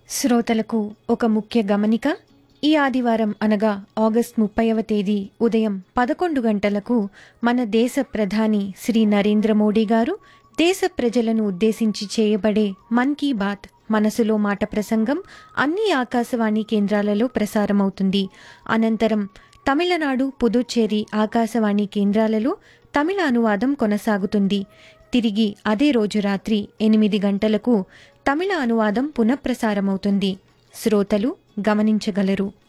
శ్రోతలకు ఒక ముఖ్య గమనిక ఈ ఆదివారం అనగా ఆగస్ట్ ముప్పైవ తేదీ ఉదయం పదకొండు గంటలకు మన దేశ ప్రధాని శ్రీ నరేంద్ర మోడీ గారు దేశ ప్రజలను ఉద్దేశించి చేయబడే మన్ కీ బాత్ మనసులో మాట ప్రసంగం అన్ని ఆకాశవాణి కేంద్రాలలో ప్రసారమవుతుంది అనంతరం తమిళనాడు పుదుచ్చేరి ఆకాశవాణి కేంద్రాలలో తమిళ అనువాదం కొనసాగుతుంది తిరిగి అదే రోజు రాత్రి ఎనిమిది గంటలకు తమిళ అనువాదం పునఃప్రసారమవుతుంది శ్రోతలు గమనించగలరు